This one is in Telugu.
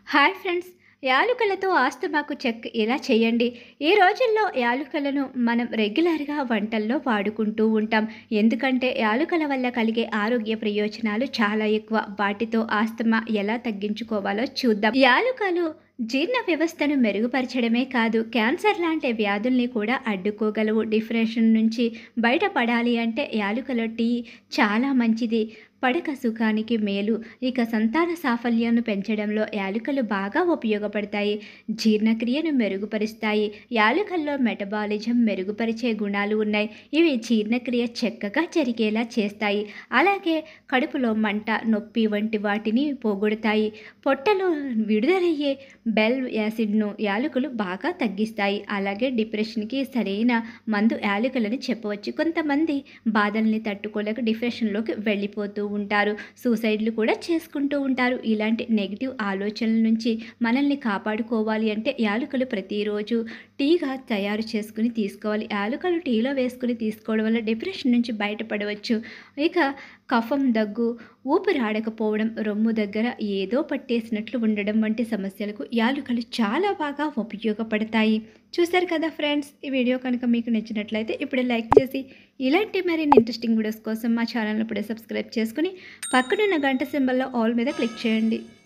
హాయ్ ఫ్రెండ్స్ యాలుకలతో ఆస్తమాకు చెక్ ఇలా చేయండి ఈ రోజుల్లో యాలుకలను మనం రెగ్యులర్గా వంటల్లో వాడుకుంటూ ఉంటాం ఎందుకంటే యాలుకల వల్ల కలిగే ఆరోగ్య ప్రయోజనాలు చాలా ఎక్కువ వాటితో ఆస్తమా ఎలా తగ్గించుకోవాలో చూద్దాం యాలుకలు జీర్ణ వ్యవస్థను మెరుగుపరచడమే కాదు క్యాన్సర్ లాంటి వ్యాధుల్ని కూడా అడ్డుకోగలవు డిప్రెషన్ నుంచి బయటపడాలి అంటే యాలుకల టీ చాలా మంచిది పడక సుఖానికి మేలు ఇక సంతాన సాఫల్యాన్ని పెంచడంలో యాలుకలు బాగా ఉపయోగపడతాయి జీర్ణక్రియను మెరుగుపరుస్తాయి యాలుకల్లో మెటబాలిజం మెరుగుపరిచే గుణాలు ఉన్నాయి ఇవి జీర్ణక్రియ చక్కగా జరిగేలా చేస్తాయి అలాగే కడుపులో మంట నొప్పి వంటి వాటిని పోగొడతాయి పొట్టలో విడుదలయ్యే బెల్ యాసిడ్ను యాలకులు బాగా తగ్గిస్తాయి అలాగే డిప్రెషన్కి సరైన మందు యాలకులని చెప్పవచ్చు కొంతమంది బాధల్ని తట్టుకోలేక డిప్రెషన్లోకి వెళ్ళిపోతూ ఉంటారు సూసైడ్లు కూడా చేసుకుంటూ ఉంటారు ఇలాంటి నెగిటివ్ ఆలోచనల నుంచి మనల్ని కాపాడుకోవాలి అంటే యాలకులు ప్రతిరోజు టీగా తయారు చేసుకుని తీసుకోవాలి యాలకులు టీలో వేసుకుని తీసుకోవడం వల్ల డిప్రెషన్ నుంచి బయటపడవచ్చు ఇక కఫం దగ్గు ఊపిరాడకపోవడం రొమ్ము దగ్గర ఏదో పట్టేసినట్లు ఉండడం వంటి సమస్యలకు యాలుకలు చాలా బాగా ఉపయోగపడతాయి చూశారు కదా ఫ్రెండ్స్ ఈ వీడియో కనుక మీకు నచ్చినట్లయితే ఇప్పుడే లైక్ చేసి ఇలాంటి మరిన్ని ఇంట్రెస్టింగ్ వీడియోస్ కోసం మా ఛానల్ని ఇప్పుడే సబ్స్క్రైబ్ చేసుకుని పక్కనున్న గంట సింబల్లో ఆల్ మీద క్లిక్ చేయండి